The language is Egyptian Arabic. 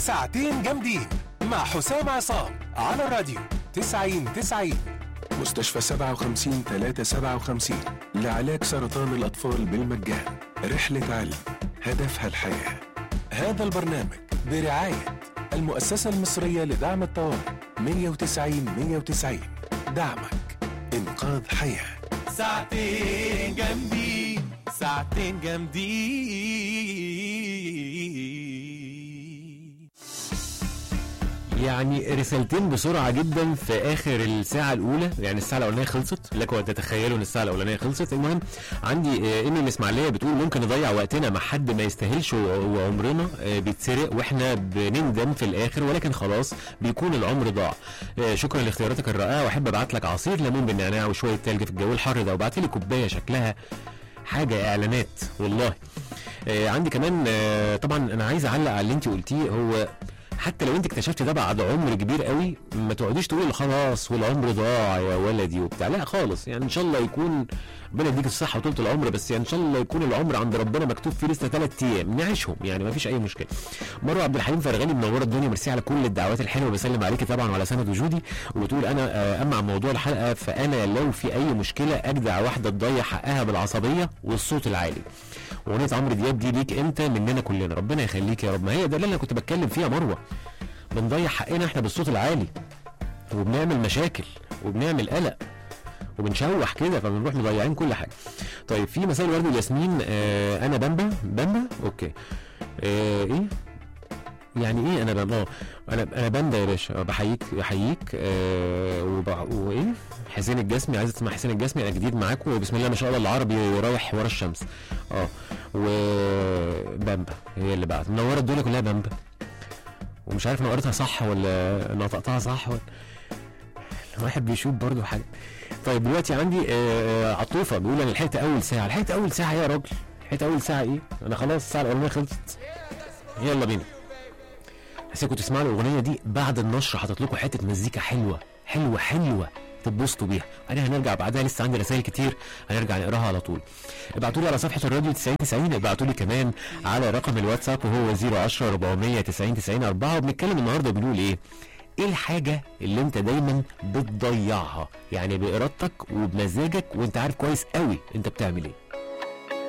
ساعتين جامدين مع حسام عصام على الراديو 90 90 مستشفى 57 357 لعلاج سرطان الأطفال بالمجان رحلة علم هدفها الحياة هذا البرنامج برعاية المؤسسة المصرية لدعم الطوارئ 190 190 دعمك إنقاذ حياة ساعتين جامدين ساعتين جامدين يعني رسالتين بسرعة جدا في آخر الساعة الأولى يعني الساعة الأولانية خلصت لكم أن تتخيلوا إن الساعة الأولانية خلصت المهم عندي آه، إيمي الإسماعيلية بتقول ممكن نضيع وقتنا مع حد ما يستاهلش و- وعمرنا آه، بيتسرق وإحنا بنندم في الآخر ولكن خلاص بيكون العمر ضاع آه، شكرا لاختياراتك الرائعة وأحب أبعت لك عصير ليمون بالنعناع وشوية تلج في الجو الحر ده وبعت لي كوباية شكلها حاجة إعلانات والله آه، عندي كمان آه، طبعا انا عايز اعلق على اللي انت قلتيه هو حتى لو انت اكتشفت ده بعد عمر كبير قوي ما تقعديش تقولي خلاص والعمر ضاع يا ولدي وبتاع لا خالص يعني ان شاء الله يكون ربنا يديك الصحه وطولة العمر بس يعني ان شاء الله يكون العمر عند ربنا مكتوب فيه لسه ثلاث ايام نعيشهم يعني ما فيش اي مشكله مروه عبد الحليم فرغلي منوره الدنيا ميرسي على كل الدعوات الحلوه بسلم عليكي طبعا وعلى سند وجودي وبتقول انا آه، اما عن موضوع الحلقه فانا لو في اي مشكله اجدع واحده تضيع حقها بالعصبيه والصوت العالي اغنيه عمرو دياب دي ليك انت مننا كلنا ربنا يخليك يا رب ما هي ده اللي انا كنت بتكلم فيها مروه بنضيع حقنا احنا بالصوت العالي وبنعمل مشاكل وبنعمل قلق وبنشوح كده فبنروح مضيعين كل حاجه طيب في مساء الورد والياسمين آه انا بامبا بامبا اوكي آه ايه يعني ايه انا بامبا اه انا انا بامبا يا باشا بحييك بحييك آه وب... وايه حسين الجسمي عايز تسمع حسين الجسمي انا جديد معاكم وبسم الله ما شاء الله العربي رايح ورا الشمس اه وبامبا هي اللي بعد منوره الدنيا كلها بامبا ومش عارف انا قريتها صح ولا نطقتها صح ولا الواحد بيشوف برضو حاجه طيب دلوقتي عندي آه، آه، عطوفه بيقول انا لحقت اول ساعه لحقت اول ساعه إيه يا راجل لحقت اول ساعه ايه انا خلاص الساعه الاولانيه خلصت يلا بينا عايزكم تسمعوا الاغنيه دي بعد النشر حاطط لكم حته مزيكا حلوه حلوه حلوه تتبسطوا بيها انا هنرجع بعدها لسه عندي رسائل كتير هنرجع نقراها على طول ابعتوا لي على صفحه الراديو 90 90 ابعتوا لي كمان على رقم الواتساب وهو 010 490 90 4 وبنتكلم النهارده بنقول ايه ايه الحاجه اللي انت دايما بتضيعها يعني بارادتك وبمزاجك وانت عارف كويس قوي انت بتعمل ايه